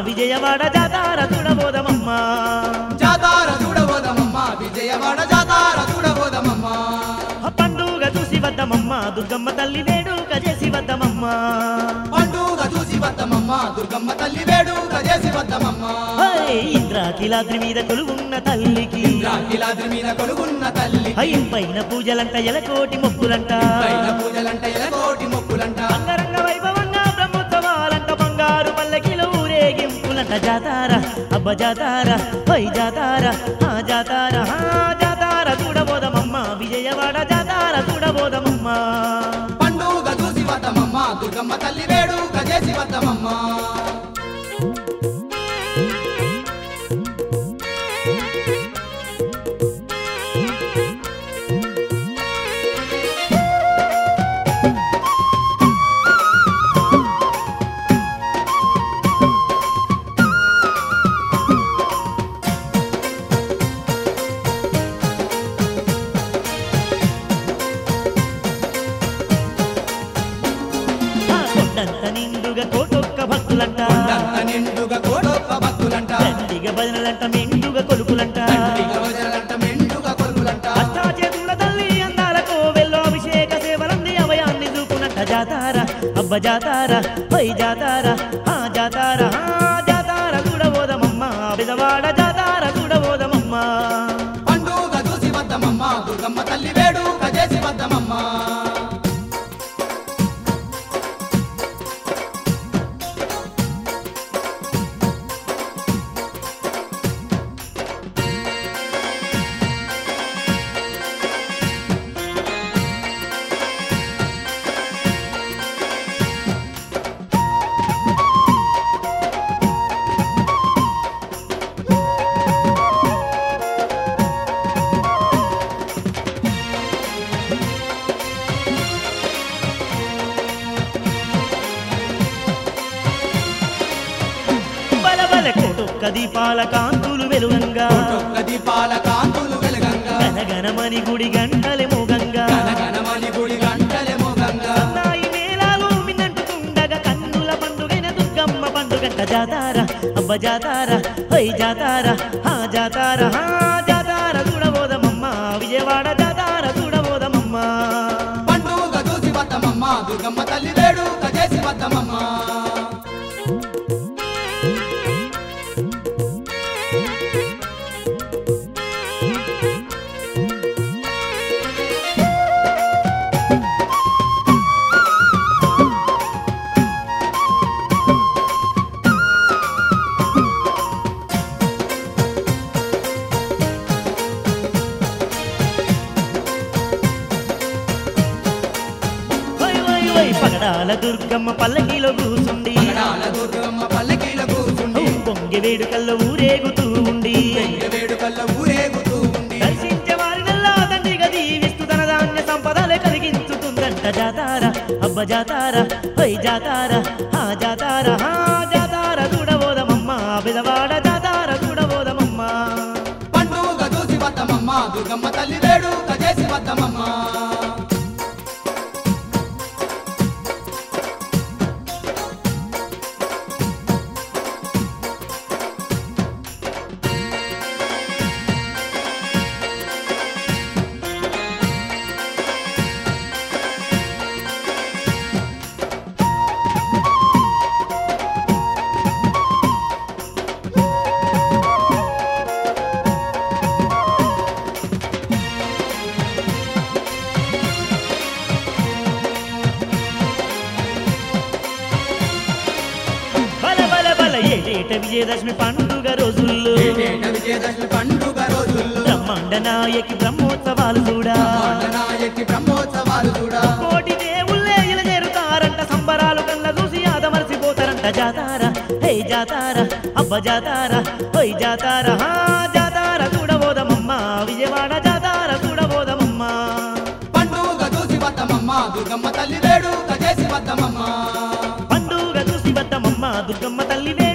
విజయవాడ జాతార చూడబోదమమ్మ జాతార చూడబోదమమ్మ విజయవాడ జాతార చూడబోదమమ్మ ఆ పండుగ చూసి వద్దమమ్మ దుర్గమ్మ తల్లి వేడుక చేసి వద్దమమ్మ పండుగ చూసి వద్దమమ్మ దుర్గమ్మ తల్లి వేడుక చేసి వద్దమమ్మ హై, ఇంద్రాకిలాద్రి మీద కొలువున్న తల్లికి రాకిలాద్రి మీద కొలుగున్న తల్లి హై పైన పూజలంట ఎలకోటి మొక్కులంట పైన పూజలంట ఎలకోటి మొక్కులంట అంగరంగ వైభవంగా బ్రహ్మోత్సవాలంట బంగారు పల్లకిలో ఊరేగింపులంట జాతార అబ్బ జాతార హై జాతార ఆ జాతార ఆ జాతార చూడబోదమమ్మ విజయవాడ జాతార చూడబోదమమ్మ పండుగ చూసి వద్దమమ్మ దుర్గమ్మ తల్లి వేడుక చేసి వద్దమమ్మ ఆ కొండంత నిండుగా కోటొక్క భక్తులంట దంత నిండుగా కోడొక్క భక్తులంట దండిగ భజనలంట మెండుగా కొలుకులంట దండిగ రోజులంట మెండుగా కొలుగులంట అష్టాచేతుల తల్లి అందాల కోవెల్లో అభిషేక సేవలంది అభయాన్ని చూపునంట జాతార అబ్బ జాతార హై జాతార ఆ జాతార ఆ జాతార చూడబోదమమ్మ బిదవాడ జాతార చూడబోదమమ్మ పండుగ చూసి వద్దమమ్మ దుర్గమ్మ తల్లి వేడుక చేసి వద్దమమ్మ బలబల కోటొక్క దీపాల కాంతులు వెలుగంగా ఒక్క దీపాల కాంతులు వెలగంగా గనగనమని గుడి గంటలే మోగంగా గణగణమని గుడి గంటలే మోగంగా నాయి మేళాలు మిన్నంటుకుండగా కన్నుల పండుగైన దుర్గమ్మ పండుగంట జాతార అబ్బ జాతార హై జాతార హా జాతార హా జాతార చూడబోదమమ్మ విజయవాడ జాతార చూడబోదమమ్మ పండుగ చూసి వద్దమమ్మ దుర్గమ్మ తల్లి వేడుక చేసి వద్దమమ్మ వై వై వై పగడాల దుర్గమ్మ పల్లకిలో కూసుండి పగడాల దుర్గమ్మ పల్లకీల కూర్చుండి పొంగి వేడుకల్లో ఊరేగుతూ ఉండి పెంగ వేడుకల్లో ఊరేగుతూ ఉంది దర్శించే వారినల్లా తండ్రిగా దీవిస్తూ తన ధాన్య సంపదలే కలిగించుతుందంట జాతార అబ్బ జాతార హై జాతార హా జాతార హా జాతార చూడబోదమమ్మ బిదవాడ జాతార చూడబోదమమ్మ పండుగ చూసి వద్దమమ్మ దుర్గమ్మ తల్లి వేడుక చేసి వద్దమమ్మ బల బల బల ఏటేట విజయదశమి పండుగ రోజుల్లో ఏటేట విజయదశమి పండుగ రోజుల్లో బ్రహ్మాండ నాయకి బ్రహ్మోత్సవాలు చూడా నాయకి బ్రహ్మోత్సవాలు చూడ కోటి దేవుళ్ళే ఇలా చేరుతారంట సంబరాలు కళ్ళ చూసి ఆదమర్చిపోతారంట జాతార హే జాతార అబ్బ జాతార హై జాతార హా జాతార చూడబోదమమ్మ విజయవాడ జాతార చూడబోదమమ్మ పండుగ చూసి వద్దమమ్మ దుర్గమ్మ తల్లి వేడుక చేసి వద్దమమ్మ పండుగ చూసి వద్దమమ్మ దుర్గమ్మ తల్లి